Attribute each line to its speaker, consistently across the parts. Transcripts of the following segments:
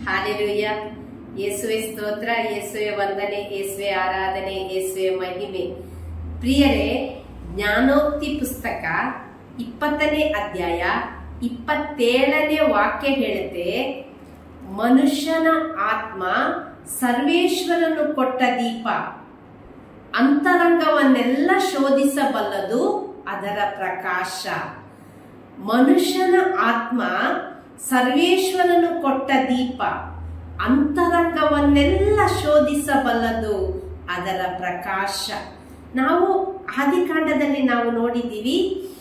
Speaker 1: hallelujah ಯೇಸುವೆ ಸ್ತೋತ್ರ ಯೇಸುವೆ ವಂದನೆ ಯೇಸುವೆ ಆರಾಧನೆ ಯೇಸುವೆ ಮಹಿಮೆ ಪ್ರಿಯರೇ ಜ್ಞಾನೋಕ್ತಿ ಪುಸ್ತಕ ಇಪ್ಪತ್ತನೇ ಅಧ್ಯಾಯ ಇಪ್ಪತ್ತೇಳನೇ ವಾಕ್ಯ ಹೇಳುತ್ತೆ ಮನುಷ್ಯನ ಆತ್ಮ ಸರ್ವೇಶ್ವರನು ಕೊಟ್ಟ ದೀಪ ಅಂತರಂಗವನ್ನೆಲ್ಲ ಶೋಧಿಸಬಲ್ಲದು ಅದರ ಪ್ರಕಾಶ ಮನುಷ್ಯನ ಆತ್ಮ ಸರ್ವೇಶ್ವರನು ಕೊಟ್ಟ ದೀಪ ಅಂತರಂಗವನ್ನೆಲ್ಲ ಶೋಧಿಸಬಲ್ಲದು ಅದರ ಪ್ರಕಾಶ ನಾವು ಆದಿಕಾಂಡದಲ್ಲಿ ನಾವು ನೋಡಿದ್ದೀವಿ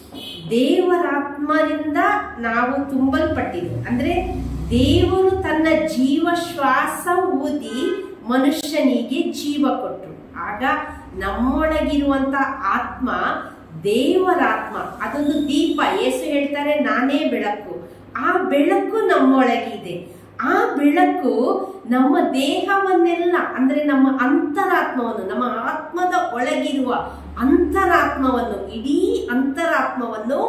Speaker 1: ದೇವರಾತ್ಮರಿಂದ ನಾವು ತುಂಬಲ್ಪಟ್ಟಿದ್ದು ಅಂದ್ರೆ ದೇವರು ತನ್ನ ಜೀವ ಶ್ವಾಸ ಊದಿ ಮನುಷ್ಯನಿಗೆ ಜೀವ ಕೊಟ್ಟರು ಆಗ ನಮ್ಮೊಳಗಿರುವಂತ ಆತ್ಮ ದೇವರಾತ್ಮ ಅದೊಂದು ದೀಪ ಏಸು ಹೇಳ್ತಾರೆ ನಾನೇ ಬೆಳಕು ಆ ಬೆಳಕು ನಮ್ಮೊಳಗಿದೆ ಆ ಬೆಳಕು ನಮ್ಮ ದೇಹವನ್ನೆಲ್ಲ ಅಂದ್ರೆ ನಮ್ಮ ಅಂತರಾತ್ಮವನ್ನು ನಮ್ಮ ಆತ್ಮದ ಒಳಗಿರುವ ಅಂತರಾತ್ಮವನ್ನು ಇಡೀ ಅಂತರಾತ್ಮವನ್ನು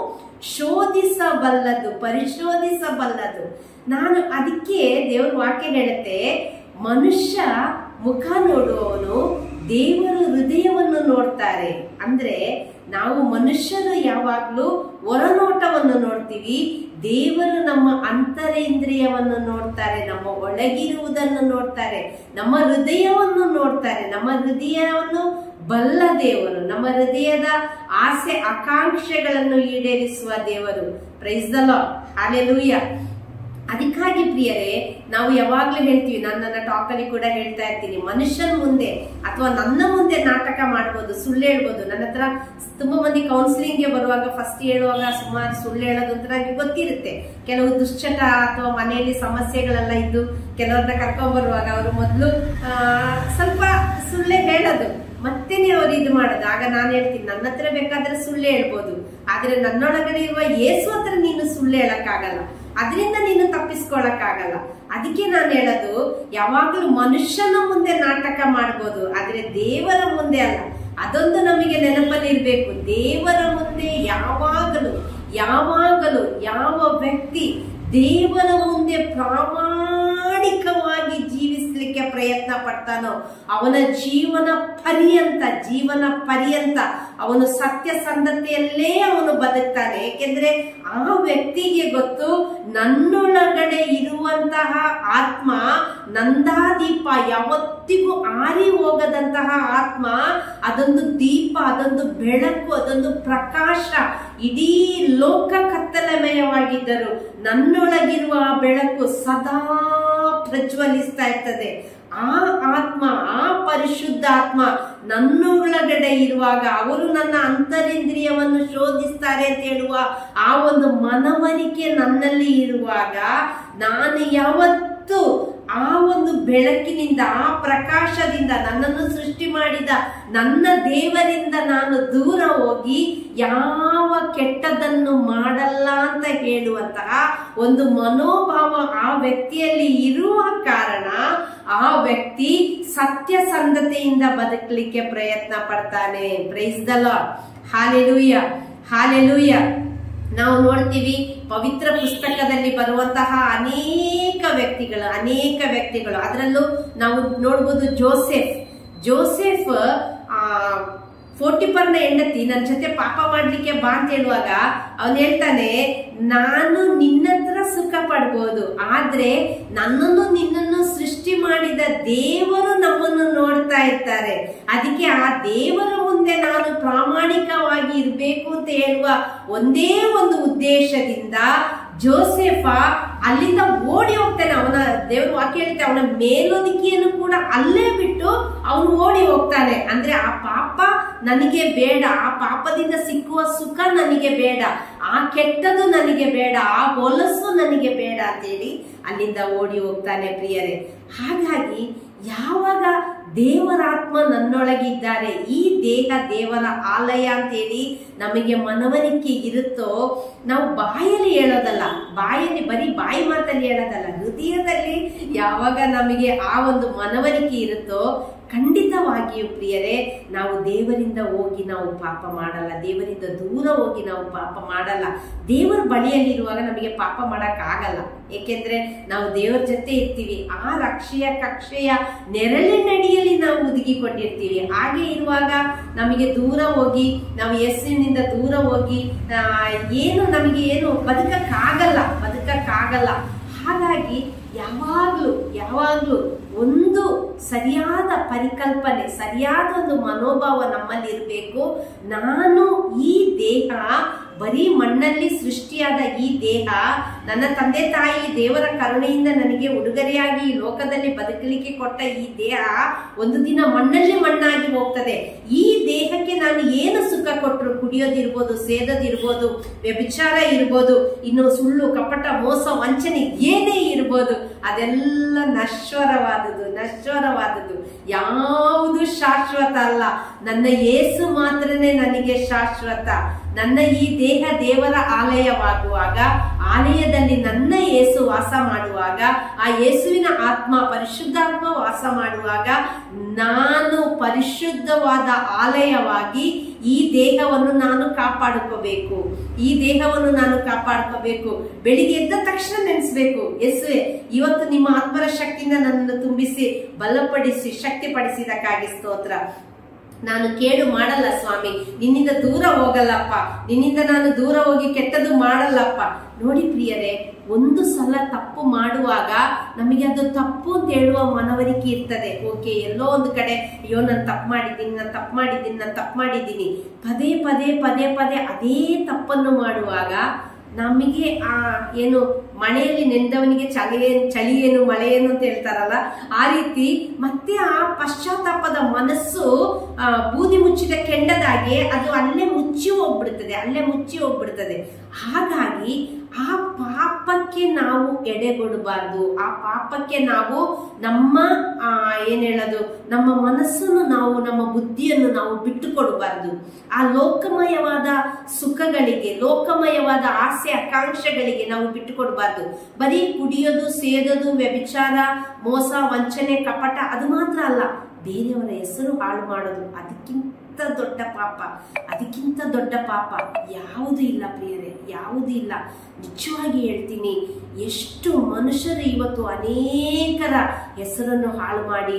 Speaker 1: ಶೋಧಿಸಬಲ್ಲದು ಪರಿಶೋಧಿಸಬಲ್ಲದು ನಾನು ಅದಕ್ಕೆ ದೇವ್ರ ವಾಕ್ಯ ಹೇಳುತ್ತೆ ಮನುಷ್ಯ ಮುಖ ನೋಡುವವನು ದೇವರು ಹೃದಯವನ್ನು ನೋಡ್ತಾರೆ ಅಂದ್ರೆ ನಾವು ಮನುಷ್ಯರು ಯಾವಾಗ್ಲೂ ಹೊರನೋಟವನ್ನು ನೋಡ್ತೀವಿ ದೇವರು ನಮ್ಮ ಅಂತರೇಂದ್ರಿಯವನ್ನು ನೋಡ್ತಾರೆ ನಮ್ಮ ಒಳಗಿರುವುದನ್ನು ನೋಡ್ತಾರೆ ನಮ್ಮ ಹೃದಯವನ್ನು ನೋಡ್ತಾರೆ ನಮ್ಮ ಹೃದಯವನ್ನು ಬಲ್ಲ ದೇವರು ನಮ್ಮ ಹೃದಯದ ಆಸೆ ಆಕಾಂಕ್ಷೆಗಳನ್ನು ಈಡೇರಿಸುವ ದೇವರು ಪ್ರೈಸ್ ದ ಲಾರ್ಡ್ ಹಾಲೆಲೂಯ ಅದಕ್ಕಾಗಿ ಪ್ರಿಯರೇ ನಾವು ಯಾವಾಗ್ಲೂ ಹೇಳ್ತೀವಿ ನನ್ನ ಟಾಕ್ ಅಲ್ಲಿ ಕೂಡ ಹೇಳ್ತಾ ಇರ್ತೀನಿ ಮನುಷ್ಯನ ಮುಂದೆ ಅಥವಾ ನನ್ನ ಮುಂದೆ ನಾಟಕ ಮಾಡ್ಬೋದು ಸುಳ್ಳು ಹೇಳ್ಬೋದು ನನ್ನ ಹತ್ರ ತುಂಬಾ ಮಂದಿ ಕೌನ್ಸಿಲಿಂಗ್ಗೆ ಬರುವಾಗ ಫಸ್ಟ್ ಹೇಳುವಾಗ ಸುಮಾರು ಸುಳ್ಳು ಹೇಳೋದು ಅಂತ ನನಗೆ ಗೊತ್ತಿರುತ್ತೆ ಕೆಲವು ದುಶ್ಚಟ ಅಥವಾ ಮನೆಯಲ್ಲಿ ಸಮಸ್ಯೆಗಳೆಲ್ಲ ಇದ್ದು ಕೆಲವ್ರನ್ನ ಕರ್ಕೊಂಡ್ ಬರುವಾಗ ಅವರು ಮೊದಲು ಸ್ವಲ್ಪ ಸುಳ್ಳೆ ಹೇಳೋದು ಮತ್ತೇನೆ ಅವ್ರು ಇದು ಮಾಡೋದು ಆಗ ನಾನು ಹೇಳ್ತೀನಿ ನನ್ನ ಹತ್ರ ಬೇಕಾದ್ರೆ ಸುಳ್ಳು ಹೇಳ್ಬೋದು ಆದ್ರೆ ನನ್ನೊಳಗಡೆ ಇರುವ ಏಸು ಹತ್ರ ನೀನು ಸುಳ್ಳು ಹೇಳಕ್ಕಾಗಲ್ಲ ಅದರಿಂದ ನೀನು ತಪ್ಪಿಸ್ಕೊಳಕ್ಕಾಗಲ್ಲ ಅದಕ್ಕೆ ನಾನು ಹೇಳೋದು ಯಾವಾಗಲೂ ಮನುಷ್ಯನ ಮುಂದೆ ನಾಟಕ ಮಾಡ್ಬೋದು ಆದ್ರೆ ದೇವರ ಮುಂದೆ ಅಲ್ಲ ಅದೊಂದು ನಮಗೆ ನೆನಪಲ್ಲಿ ಇರ್ಬೇಕು ದೇವರ ಮುಂದೆ ಯಾವಾಗಲೂ ಯಾವಾಗಲೂ ಯಾವ ವ್ಯಕ್ತಿ ದೇವರ ಮುಂದೆ ಪ್ರಾಮಾಣಿಕವಾಗಿ ಜೀವಿಸ್ಲಿಕ್ಕೆ ಪ್ರಯತ್ನ ಪಡ್ತಾನೋ ಅವನ ಜೀವನ ಪರ್ಯಂತ ಜೀವನ ಪರ್ಯಂತ ಅವನು ಸತ್ಯಸಂಧತೆಯಲ್ಲೇ ಅವನು ಬದುಕ್ತಾನೆ ಏಕೆಂದ್ರೆ ಆ ವ್ಯಕ್ತಿಗೆ ಗೊತ್ತು ನನ್ನೊಳಗಡೆ ಇರುವಂತಹ ಆತ್ಮ ನಂದಾದೀಪ ಯಾವತ್ತಿಗೂ ಆರಿ ಹೋಗದಂತಹ ಆತ್ಮ ಅದೊಂದು ದೀಪ ಅದೊಂದು ಬೆಳಕು ಅದೊಂದು ಪ್ರಕಾಶ ಇಡೀ ಲೋಕ ಕತ್ತಲಮಯವಾಗಿದ್ದರು ನನ್ನೊಳಗಿರುವ ಆ ಬೆಳಕು ಸದಾ ಪ್ರಜ್ವಲಿಸ್ತಾ ಇರ್ತದೆ ಆ ಆತ್ಮ ಆ ಪರಿಶುದ್ಧ ಆತ್ಮ ನನ್ನೊಳಗಡೆ ಇರುವಾಗ ಅವರು ನನ್ನ ಅಂತರೇಂದ್ರಿಯವನ್ನು ಶೋಧಿಸ್ತಾರೆ ಅಂತ ಹೇಳುವ ಆ ಒಂದು ಮನವರಿಕೆ ನನ್ನಲ್ಲಿ ಇರುವಾಗ ನಾನು ಯಾವತ್ತು ಆ ಒಂದು ಬೆಳಕಿನಿಂದ ಆ ಪ್ರಕಾಶದಿಂದ ನನ್ನನ್ನು ಸೃಷ್ಟಿ ಮಾಡಿದ ನನ್ನ ದೇವರಿಂದ ನಾನು ದೂರ ಹೋಗಿ ಯಾವ ಕೆಟ್ಟದನ್ನು ಮಾಡಲ್ಲ ಅಂತ ಹೇಳುವಂತಹ ಒಂದು ಮನೋಭಾವ ಆ ವ್ಯಕ್ತಿಯಲ್ಲಿ ಇರುವ ಕಾರಣ ಆ ವ್ಯಕ್ತಿ ಸತ್ಯಸಂಧತೆಯಿಂದ ಬದುಕಲಿಕ್ಕೆ ಪ್ರಯತ್ನ ಪಡ್ತಾನೆ praise the Lord hallelujah hallelujah ನಾವು ನೋಡ್ತೀವಿ ಪವಿತ್ರ ಪುಸ್ತಕದಲ್ಲಿ ಬರುವಂತಹ ಅನೇಕ ವ್ಯಕ್ತಿಗಳು ಅನೇಕ ವ್ಯಕ್ತಿಗಳು ಅದರಲ್ಲೂ ನಾವು ನೋಡ್ಬೋದು ಜೋಸೆಫ್ ಜೋಸೆಫ್ ಆ ಫೋರ್ಟಿಪರ್ನ ಹೆಂಡತಿ ನನ್ನ ಜೊತೆ ಪಾಪ ಮಾಡ್ಲಿಕ್ಕೆ ಬಾ ಅಂತ ಹೇಳುವಾಗ ಅವನು ಹೇಳ್ತಾನೆ ನಾನು ನಿನ್ನ ಹತ್ರ ಸುಖ ಪಡ್ಬೋದು ಆದ್ರೆ ನನ್ನನ್ನು ನಿನ್ನನ್ನು ಸೃಷ್ಟಿ ಮಾಡಿದ ದೇವರು ನಮ್ಮನ್ನು ನೋಡ್ತಾ ಇರ್ತಾರೆ ಅದಕ್ಕೆ ಆ ದೇವರ ಮುಂದೆ ನಾನು ಪ್ರಾಮಾಣಿಕವಾಗಿ ಇರಬೇಕು ಅಂತ ಹೇಳುವ ಒಂದೇ ಒಂದು ಉದ್ದೇಶದಿಂದ ಜೋಸೆಫ ಅಲ್ಲಿಂದ ಓಡಿ ಹೋಗ್ತಾನೆ ಅವನ ದೇವ್ರ ವಾಕ್ಯ ಹೇಳುತ್ತೆ ಅವನ ಮೇಲೊದಿಕೆಯನ್ನು ಕೂಡ ಅಲ್ಲೇ ಬಿಟ್ಟು ಅವನು ಓಡಿ ಹೋಗ್ತಾನೆ ಅಂದ್ರೆ ಆ ಪಾಪ ನನಗೆ ಬೇಡ ಆ ಪಾಪದಿಂದ ಸಿಕ್ಕುವ ಸುಖ ನನಗೆ ಬೇಡ ಆ ಕೆಟ್ಟದು ನನಗೆ ಬೇಡ ಆ ಹೊಲಸು ನನಗೆ ಬೇಡ ಅಂತೇಳಿ ಅಲ್ಲಿಂದ ಓಡಿ ಹೋಗ್ತಾನೆ ಪ್ರಿಯರೇ ಹಾಗಾಗಿ ಯಾವಾಗ ದೇವರಾತ್ಮ ನನ್ನೊಳಗಿದ್ದಾರೆ ಈ ದೇಹ ದೇವರ ಆಲಯ ಅಂತೇಳಿ ನಮಗೆ ಮನವರಿಕೆ ಇರುತ್ತೋ ನಾವು ಬಾಯಲ್ಲಿ ಹೇಳೋದಲ್ಲ ಬಾಯಲ್ಲಿ ಬರೀ ಬಾಯಿ ಮಾತಲ್ಲಿ ಹೇಳೋದಲ್ಲ ಹೃದಯದಲ್ಲಿ ಯಾವಾಗ ನಮಗೆ ಆ ಒಂದು ಮನವರಿಕೆ ಇರುತ್ತೋ ಖಂಡಿತವಾಗಿಯೂ ಪ್ರಿಯರೇ ನಾವು ದೇವರಿಂದ ಹೋಗಿ ನಾವು ಪಾಪ ಮಾಡಲ್ಲ ದೇವರಿಂದ ದೂರ ಹೋಗಿ ನಾವು ಪಾಪ ಮಾಡಲ್ಲ ದೇವರ ಬಳಿಯಲ್ಲಿರುವಾಗ ನಮಗೆ ಪಾಪ ಮಾಡಕ್ ಆಗಲ್ಲ ಏಕೆಂದ್ರೆ ನಾವು ದೇವರ ಜೊತೆ ಇರ್ತೀವಿ ಆ ರಕ್ಷೆಯ ಕಕ್ಷೆಯ ನೆರಳಿನಡಿಯಲ್ಲಿ ನಾವು ಒದಗಿಕೊಂಡಿರ್ತೀವಿ ಹಾಗೆ ಇರುವಾಗ ನಮಗೆ ದೂರ ಹೋಗಿ ನಾವು ಹೆಸರಿನಿಂದ ದೂರ ಹೋಗಿ ಆ, ಏನು ನಮಗೆ ಏನು ಬದುಕಕ್ಕಾಗಲ್ಲ ಬದುಕಕ್ಕಾಗಲ್ಲ ಹಾಗಾಗಿ ಯಾವಾಗ್ಲೂ ಯಾವಾಗ್ಲೂ ಒಂದು ಸರಿಯಾದ ಪರಿಕಲ್ಪನೆ ಸರಿಯಾದ ಒಂದು ಮನೋಭಾವ ನಮ್ಮಲ್ಲಿ ಇರಬೇಕು ನಾನು ಈ ದೇಹ ಬರೀ ಮಣ್ಣಲ್ಲಿ ಸೃಷ್ಟಿಯಾದ ಈ ದೇಹ ನನ್ನ ತಂದೆ ತಾಯಿ ದೇವರ ಕರುಣೆಯಿಂದ ನನಗೆ ಉಡುಗೊರೆಯಾಗಿ ಈ ಲೋಕದಲ್ಲಿ ಬದುಕಲಿಕ್ಕೆ ಕೊಟ್ಟ ಈ ದೇಹ ಒಂದು ದಿನ ಮಣ್ಣಲ್ಲಿ ಮಣ್ಣಾಗಿ ಹೋಗ್ತದೆ ಈ ದೇಹಕ್ಕೆ ನಾನು ಏನು ಸುಖ ಕೊಟ್ಟರು ಕುಡಿಯೋದಿರ್ಬೋದು ಸೇದೋದಿರ್ಬೋದು ವ್ಯಭಿಚಾರ ಇರ್ಬೋದು ಇನ್ನು ಸುಳ್ಳು ಕಪಟ ಮೋಸ ವಂಚನೆ ಏನೇ ಇರ್ಬೋದು ಅದೆಲ್ಲ ನಶ್ವರವಾದದ್ದು ನಶ್ವರವಾದದ್ದು ಯಾವುದು ಶಾಶ್ವತ ಅಲ್ಲ ನನ್ನ ಯೇಸು ಮಾತ್ರನೇ ನನಗೆ ಶಾಶ್ವತ ನನ್ನ ಈ ದೇಹ ದೇವರ ಆಲಯವಾಗುವಾಗ ಆಲಯದಲ್ಲಿ ನನ್ನ ಯೇಸು ವಾಸ ಮಾಡುವಾಗ ಆ ಯೇಸುವಿನ ಆತ್ಮ ಪರಿಶುದ್ಧಾತ್ಮ ವಾಸ ಮಾಡುವಾಗ ನಾನು ಪರಿಶುದ್ಧವಾದ ಆಲಯವಾಗಿ ಈ ದೇಹವನ್ನು ನಾನು ಕಾಪಾಡ್ಕೋಬೇಕು ಈ ದೇಹವನ್ನು ನಾನು ಕಾಪಾಡ್ಕೋಬೇಕು ಬೆಳಿಗ್ಗೆ ಎದ್ದ ತಕ್ಷಣ ನೆನೆಸ್ಬೇಕು ಯೇಸುವೆ ಇವತ್ತು ನಿಮ್ಮ ಆತ್ಮರ ಶಕ್ತಿಯಿಂದ ನನ್ನನ್ನು ತುಂಬಿಸಿ ಬಲಪಡಿಸಿ ಶಕ್ತಿಪಡಿಸಿದಕ್ಕಾಗಿ ಸ್ತೋತ್ರ ನಾನು ಕೇಡು ಮಾಡಲ್ಲ ಸ್ವಾಮಿ ನಿನ್ನಿಂದ ದೂರ ಹೋಗಲ್ಲಪ್ಪ ನಿನ್ನಿಂದ ನಾನು ದೂರ ಹೋಗಿ ಕೆಟ್ಟದ್ದು ಮಾಡಲ್ಲಪ್ಪ ನೋಡಿ ಪ್ರಿಯರೇ ಒಂದು ಸಲ ತಪ್ಪು ಮಾಡುವಾಗ ನಮಗೆ ಅದು ತಪ್ಪು ಅಂತ ಹೇಳುವ ಮನವರಿಕೆ ಇರ್ತದೆ ಓಕೆ ಎಲ್ಲೋ ಒಂದು ಕಡೆ ಅಯ್ಯೋ ನಾನು ತಪ್ಪು ಮಾಡಿದ್ದೀನಿ ನಾನು ತಪ್ಪು ಮಾಡಿದ್ದೀನಿ ನಾನು ತಪ್ಪು ಮಾಡಿದ್ದೀನಿ ಪದೇ ಪದೇ ಪದೇ ಪದೇ ಅದೇ ತಪ್ಪನ್ನು ಮಾಡುವಾಗ ನಮಗೆ ಆ ಏನು ಮಳೆಯಲ್ಲಿ ನೆಂದವನಿಗೆ ಚಳಿ ಏನ್- ಚಳಿ ಏನು ಮಳೆ ಏನು ಅಂತ ಹೇಳ್ತಾರಲ್ಲ ಆ ರೀತಿ ಮತ್ತೆ ಆ ಪಶ್ಚಾತ್ತಾಪದ ಮನಸ್ಸು ಆ, ಬೂದಿ ಮುಚ್ಚಿದ ಕೆಂಡದಾಗೆ ಅದು ಅಲ್ಲೇ ಮುಚ್ಚಿ ಹೋಗ್ಬಿಡ್ತದೆ ಅಲ್ಲೇ ಮುಚ್ಚಿ ಹೋಗ್ಬಿಡ್ತದೆ ಹಾಗಾಗಿ ಆ ಪಾಪಕ್ಕೆ ನಾವು ಎಡೆಗೊಡಬಾರ್ದು ಆ ಪಾಪಕ್ಕೆ ನಾವು ನಮ್ಮ ಆ, ಏನ್ ಹೇಳೋದು ನಮ್ಮ ಮನಸ್ಸನ್ನು ನಾವು ನಮ್ಮ ಬುದ್ಧಿಯನ್ನು ನಾವು ಬಿಟ್ಟು ಕೊಡಬಾರ್ದು ಆ ಲೋಕಮಯವಾದ ಸುಖಗಳಿಗೆ ಲೋಕಮಯವಾದ ಆಸೆ ಆಕಾಂಕ್ಷೆಗಳಿಗೆ ನಾವು ಬಿಟ್ಟು ಕೊಡಬಾರ್ದು ಬರೀ ಕುಡಿಯೋದು ಸೇದೋದು ವ್ಯಭಿಚಾರ ಮೋಸ ವಂಚನೆ ಕಪಟ ಅದು ಮಾತ್ರ ಅಲ್ಲ ಬೇರೆಯವರ ಹೆಸರು ಹಾಳು ಮಾಡೋದು ಅದಕ್ಕಿಂತ ದೊಡ್ಡ ಪಾಪ ಅದಕ್ಕಿಂತ ದೊಡ್ಡ ಪಾಪ ಯಾವುದು ಇಲ್ಲ ಪ್ರಿಯರೇ ಯಾವುದು ಇಲ್ಲ ನಿಜವಾಗಿ ಹೇಳ್ತೀನಿ ಎಷ್ಟು ಮನುಷ್ಯರು ಇವತ್ತು ಅನೇಕರ ಹೆಸರನ್ನು ಹಾಳು ಮಾಡಿ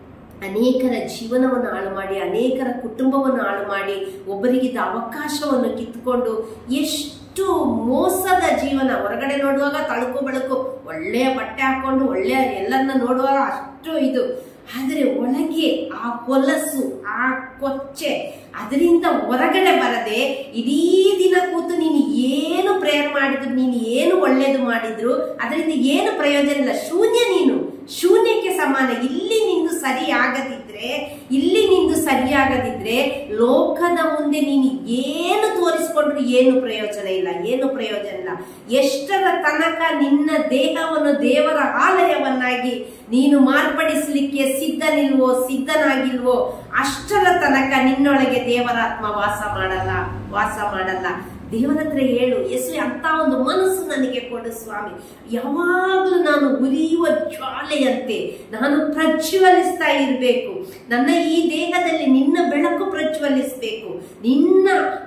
Speaker 1: ಅನೇಕರ ಜೀವನವನ್ನು ಹಾಳು ಮಾಡಿ ಅನೇಕರ ಕುಟುಂಬವನ್ನು ಹಾಳು ಮಾಡಿ ಒಬ್ಬರಿಗಿದ್ದ ಅವಕಾಶವನ್ನು ಕಿತ್ತುಕೊಂಡು ಎಷ್ಟು ಮೋಸದ ಜೀವನ ಹೊರಗಡೆ ನೋಡುವಾಗ ತಳುಕು ಬೆಳಕು ಒಳ್ಳೆಯ ಬಟ್ಟೆ ಹಾಕೊಂಡು ಒಳ್ಳೆಯ ಎಲ್ಲರನ್ನ ನೋಡುವಾಗ ಅಷ್ಟು ಇದು ಆದರೆ ಒಳಗೆ ಆ ಹೊಲಸು ಆ ಕೊಚ್ಚೆ ಅದರಿಂದ ಹೊರಗಡೆ ಬರದೆ ಇಡೀ ದಿನ ಕೂತು ನೀನು ಏನು ಪ್ರೇಯರ್ ಮಾಡಿದ್ರು ನೀನು ಏನು ಒಳ್ಳೇದು ಮಾಡಿದ್ರು ಅದರಿಂದ ಏನು ಪ್ರಯೋಜನ ಇಲ್ಲ ಶೂನ್ಯ ನೀನು ಶೂನ್ಯಕ್ಕೆ ಸಮಾನ ಇಲ್ಲಿ ನಿಂದು ಸರಿ ಆಗದಿದ್ರೆ ಇಲ್ಲಿ ನಿಂದು ಸರಿಯಾಗದಿದ್ರೆ ಲೋಕದ ಮುಂದೆ ನೀನು ಏನು ತೋರಿಸ್ಕೊಂಡ್ರು ಏನು ಪ್ರಯೋಜನ ಇಲ್ಲ ಏನು ಪ್ರಯೋಜನ ಇಲ್ಲ ಎಷ್ಟರ ತನಕ ನಿನ್ನ ದೇಹವನ್ನು ದೇವರ ಆಲಯವನ್ನಾಗಿ ನೀನು ಮಾರ್ಪಡಿಸಲಿಕ್ಕೆ ಸಿದ್ಧನಿಲ್ವೋ ಸಿದ್ಧನಾಗಿಲ್ವೋ ಅಷ್ಟರ ತನಕ ನಿನ್ನೊಳಗೆ ದೇವರಾತ್ಮ ವಾಸ ಮಾಡಲ್ಲ ವಾಸ ಮಾಡಲ್ಲ ದೇವರ ಹತ್ರ ಹೇಳು ಯೇಸು ಅಂತ ಒಂದು ಮನಸ್ಸು ನನಗೆ ಕೊಡು ಸ್ವಾಮಿ ಯಾವಾಗಲೂ ನಾನು ಉರಿಯುವ ಜ್ವಾಲೆಯಂತೆ ನಾನು ಪ್ರಜ್ವಲಿಸ್ತಾ ಇರಬೇಕು ನನ್ನ ಈ ದೇಹದಲ್ಲಿ ನಿನ್ನ ಬೆಳಕು ಪ್ರಜ್ವಲಿಸಬೇಕು ನಿನ್ನ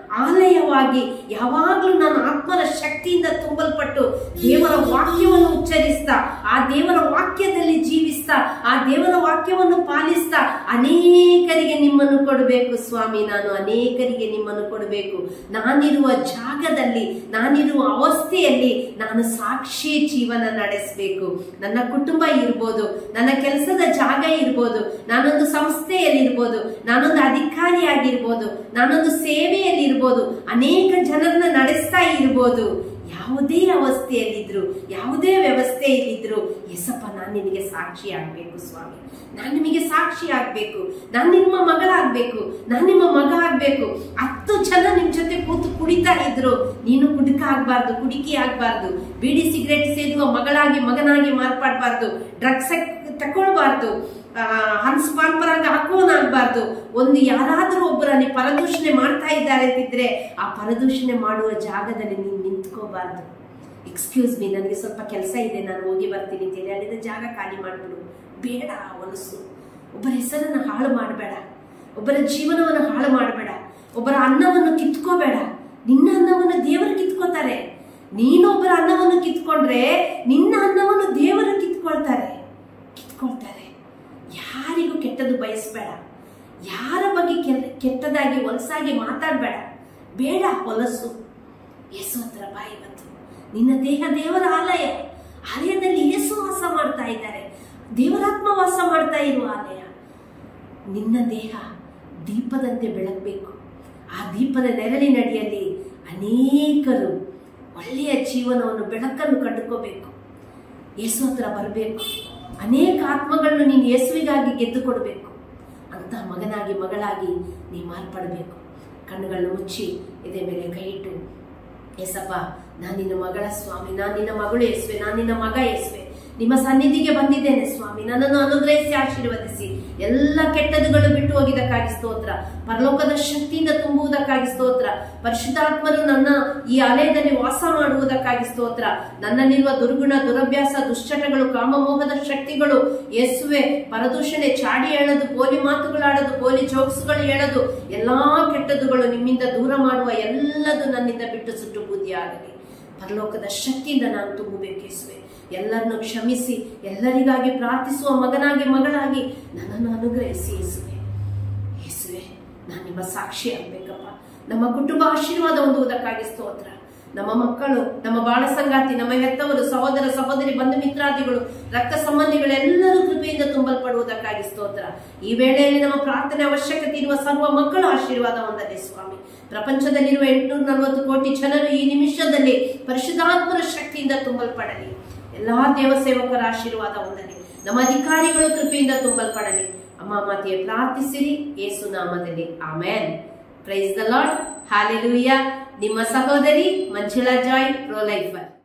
Speaker 1: ಆಲಯವಾಗಿ ಯಾವಾಗಲೂ ನಾನು ಆತ್ಮರ ಶಕ್ತಿಯಿಂದ ತುಂಬಲ್ಪಟ್ಟು ದೇವರ ವಾಕ್ಯವನ್ನು ಉಚ್ಚರಿಸ್ತಾ ಆ ದೇವರ ವಾಕ್ಯದಲ್ಲಿ ಜೀವಿಸ್ತಾ ಆ ದೇವರ ವಾಕ್ಯವನ್ನು ಪಾಲಿಸ್ತಾ ಅನೇಕರಿಗೆ ನಿಮ್ಮನ್ನು ಕೊಡಬೇಕು ಸ್ವಾಮಿ ನಾನು ಅನೇಕರಿಗೆ ನಿಮ್ಮನ್ನು ಕೊಡಬೇಕು ನಾನಿರುವ ಜಾಗದಲ್ಲಿ ನಾನಿರುವ ಅವಸ್ಥೆಯಲ್ಲಿ ನಾನು ಸಾಕ್ಷಿ ಜೀವನ ನಡೆಸಬೇಕು ನನ್ನ ಕುಟುಂಬ ಇರ್ಬೋದು ನನ್ನ ಕೆಲಸದ ಜಾಗ ಇರ್ಬೋದು ನಾನೊಂದು ಸಂಸ್ಥೆಯಲ್ಲಿ ಇರ್ಬೋದು ನಾನೊಂದು ಅಧಿಕಾರಿಯಾಗಿರ್ಬೋದು ನಾನೊಂದು ಸೇವೆಯಲ್ಲಿ ಇರ್ಬೋದು ಅನೇಕ ಜನರನ್ನ ನಡೆಸ್ತಾ ಇರ್ಬೋದು ಯಾವುದೇ ಅವಸ್ಥೆಯಲ್ಲಿದ್ರು ಯಾವುದೇ ವ್ಯವಸ್ಥೆಯಲ್ಲಿದ್ರು ಎಸಪ್ಪ ನಾನು ನಿನಗೆ ಸಾಕ್ಷಿ ಆಗ್ಬೇಕು ಸ್ವಾಮಿ ನಾನು ನಿಮಗೆ ಸಾಕ್ಷಿ ಆಗ್ಬೇಕು ನಾನು ನಿಮ್ಮ ಮಗಳಾಗ್ಬೇಕು ನಾನು ನಿಮ್ಮ ಮಗ ಆಗ್ಬೇಕು ಹತ್ತು ಜನ ನಿಮ್ ಜೊತೆ ಕೂತು ಕುಡಿತಾ ಇದ್ರು ನೀನು ಕುಡುಕ ಆಗ್ಬಾರ್ದು ಕುಡಿಕಿ ಆಗ್ಬಾರ್ದು ಬೀಡಿ ಸಿಗರೇಟ್ ಸೇದುವ ಮಗಳಾಗಿ ಮಗನಾಗಿ ಮಾರ್ಪಾಡ್ಬಾರ್ದು ಡ್ರಗ್ಸ್ ತಕೊಳ್ಬಾರ್ದು ಹನ್ಸ್ಪಾನ್ಪರಾಗ ಹಾಕೋನಾಗ್ಬಾರ್ದು ಒಂದು ಯಾರಾದ್ರೂ ಒಬ್ಬರಲ್ಲಿ ಪರದೂಷಣೆ ಮಾಡ್ತಾ ಇದ್ದಾರೆ ಅಂತಿದ್ರೆ ಆ ಪರದೂಷಣೆ ಮಾಡುವ ಜಾಗದಲ್ಲಿ ನೀನು ನಿಂತ್ಕೋಬಾರ್ದು ಎಕ್ಸ್ಕ್ಯೂಸ್ ಮೀ ನನಗೆ ಸ್ವಲ್ಪ ಕೆಲಸ ಇದೆ ನಾನು ಹೋಗಿ ಬರ್ತೀನಿ ಅಂತ ಹೇಳಿ ಅಲ್ಲಿಂದ ಜಾಗ ಖಾಲಿ ಮಾಡ್ಬಿಡು ಬೇಡ ಹೊಲಸು ಒಬ್ಬರ ಹೆಸರನ್ನು ಹಾಳು ಮಾಡಬೇಡ ಒಬ್ಬರ ಜೀವನವನ್ನು ಹಾಳು ಮಾಡಬೇಡ ಒಬ್ಬರ ಅನ್ನವನ್ನು ಕಿತ್ಕೋಬೇಡ ನಿನ್ನ ಅನ್ನವನ್ನು ದೇವರು ಕಿತ್ಕೋತಾರೆ ನೀನೊಬ್ಬರ ಅನ್ನವನ್ನು ಕಿತ್ಕೊಂಡ್ರೆ ನಿನ್ನ ಅನ್ನವನ್ನು ದೇವರು ಕಿತ್ಕೊಳ್ತಾರೆ ಕಿತ್ಕೊಳ್ತಾರೆ ಯಾರಿಗೂ ಕೆಟ್ಟದ್ದು ಬಯಸ್ಬೇಡ ಯಾರ ಬಗ್ಗೆ ಕೆಲ- ಕೆಟ್ಟದಾಗಿ ಹೊಲಸಾಗಿ ಮಾತಾಡಬೇಡ ಬೇಡ ಹೊಲಸು ಯೇಸು ಹತ್ರ ಬಾ ಇವತ್ತು ನಿನ್ನ ದೇಹ ದೇವರ ಆಲಯ ಆಲಯದಲ್ಲಿ ಯೇಸು ವಾಸ ಮಾಡ್ತಾ ಇದ್ದಾರೆ ದೇವರಾತ್ಮ ವಾಸ ಮಾಡ್ತಾ ಇರುವ ಆಲಯ ನಿನ್ನ ದೇಹ ದೀಪದಂತೆ ಬೆಳಗಬೇಕು ಆ ದೀಪದ ನೆರಳಿನಡಿಯಲ್ಲಿ ಅನೇಕರು ಒಳ್ಳೆಯ ಜೀವನವನ್ನು ಬೆಳಕನ್ನು ಕಂಡುಕೋಬೇಕು ಯೇಸು ಹತ್ರ ಬರಬೇಕು ಅನೇಕ ಆತ್ಮಗಳನ್ನು ನೀನು ಯೇಸುವಿಗಾಗಿ ಗೆದ್ದು ಕೊಡಬೇಕು ಅಂತ ಮಗನಾಗಿ ಮಗಳಾಗಿ ನೀ ಮಾರ್ಪಡಬೇಕು ಕಣ್ಣುಗಳನ್ನು ಮುಚ್ಚಿ ಎದೆ ಮೇಲೆ ಕೈ ಇಟ್ಟು ಏಸಪ್ಪ ನಾನು ನಿನ್ನ ಮಗಳ ಸ್ವಾಮಿ ನಾನು ನಿನ್ನ ಮಗಳು ಯೇಸುವೆ ನಾನು ನಿನ್ನ ಮಗ ಯೇಸುವೆ ನಿಮ್ಮ ಸನ್ನಿಧಿಗೆ ಬಂದಿದ್ದೇನೆ ಸ್ವಾಮಿ ನನ್ನನ್ನು ಅನುಗ್ರಹಿಸಿ ಆಶೀರ್ವದಿಸಿ ಎಲ್ಲ ಕೆಟ್ಟದುಗಳು ಬಿಟ್ಟು ಹೋಗಿದ್ದಕ್ಕಾಗಿ ಸ್ತೋತ್ರ ಪರಲೋಕದ ಶಕ್ತಿಯಿಂದ ತುಂಬುವುದಕ್ಕಾಗಿ ಸ್ತೋತ್ರ ಪರಿಶುದ್ಧಾತ್ಮರು ನನ್ನ ಈ ಆಲಯದಲ್ಲಿ ವಾಸ ಮಾಡುವುದಕ್ಕಾಗಿ ಸ್ತೋತ್ರ ನನ್ನಲ್ಲಿರುವ ದುರ್ಗುಣ ದುರಭ್ಯಾಸ ದುಶ್ಚಟಗಳು ಕಾಮಮೋಹದ ಶಕ್ತಿಗಳು ಯೇಸುವೆ ಪರದೂಷಣೆ ಚಾಡಿ ಹೇಳೋದು ಪೋಲಿ ಮಾತುಗಳಾಡೋದು ಪೋಲಿ ಜೋಕ್ಸ್ಗಳು ಹೇಳೋದು ಎಲ್ಲಾ ಕೆಟ್ಟದುಗಳು ನಿಮ್ಮಿಂದ ದೂರ ಮಾಡುವ ಎಲ್ಲದು ನನ್ನಿಂದ ಬಿಟ್ಟು ಸುಟ್ಟು ಬೂದಿಯಾಗಲಿ ಪರಲೋಕದ ಶಕ್ತಿಯಿಂದ ನಾನು ತುಂಬಬೇಕು ಯೇಸುವೆ ಎಲ್ಲರನ್ನು ಕ್ಷಮಿಸಿ ಎಲ್ಲರಿಗಾಗಿ ಪ್ರಾರ್ಥಿಸುವ ಮಗನಾಗಿ ಮಗಳಾಗಿ ನನ್ನನ್ನು ಅನುಗ್ರಹಿಸಿ ಯೇಸುವೆ ಯೇಸುವೆ ನಾನು ನಿಮ್ಮ ಸಾಕ್ಷಿ ಆಗ್ಬೇಕಪ್ಪ ನಮ್ಮ ಕುಟುಂಬ ಆಶೀರ್ವಾದ ಹೊಂದುವುದಕ್ಕಾಗಿ ಸ್ತೋತ್ರ ನಮ್ಮ ಮಕ್ಕಳು ನಮ್ಮ ಬಾಳ ಸಂಗಾತಿ ನಮ್ಮ ಹೆತ್ತವರು ಸಹೋದರ ಸಹೋದರಿ ಬಂಧು ಮಿತ್ರಾದಿಗಳು ರಕ್ತ ಸಂಬಂಧಿಗಳೆಲ್ಲರೂ ಕೃಪೆಯಿಂದ ತುಂಬಲ್ಪಡುವುದಕ್ಕಾಗಿ ಸ್ತೋತ್ರ ಈ ವೇಳೆಯಲ್ಲಿ ನಮ್ಮ ಪ್ರಾರ್ಥನೆ ಅವಶ್ಯಕತೆ ಇರುವ ಸರ್ವ ಮಕ್ಕಳು ಆಶೀರ್ವಾದ ಹೊಂದಲಿ ಸ್ವಾಮಿ ಪ್ರಪಂಚದಲ್ಲಿರುವ ಎಂಟುನೂರ ನಲವತ್ತು ಕೋಟಿ ಜನರು ಈ ನಿಮಿಷದಲ್ಲಿ ಪರಿಶುದ್ಧಾತ್ಮರ ಶಕ್ತಿಯಿಂದ ತುಂಬಲ್ಪಡಲಿ ಎಲ್ಲಾ ದೇವಸೇವಕರ ಆಶೀರ್ವಾದ ಹೊಂದಲಿ ನಮ್ಮ ಅಧಿಕಾರಿಗಳು ಕೃಪೆಯಿಂದ ತುಂಬಲ್ಪಡಲಿ ಅಮ್ಮ ಮಾತೆಯ ಪ್ರಾರ್ಥಿಸಿರಿ ಯೇಸು ನಾಮದಲ್ಲಿ amen praise the Lord hallelujah ನಿಮ್ಮ ಸಹೋದರಿ ಮಂಜುಳಾ ಜಾಯ್ ಪ್ರೋ ಲೈಫರ್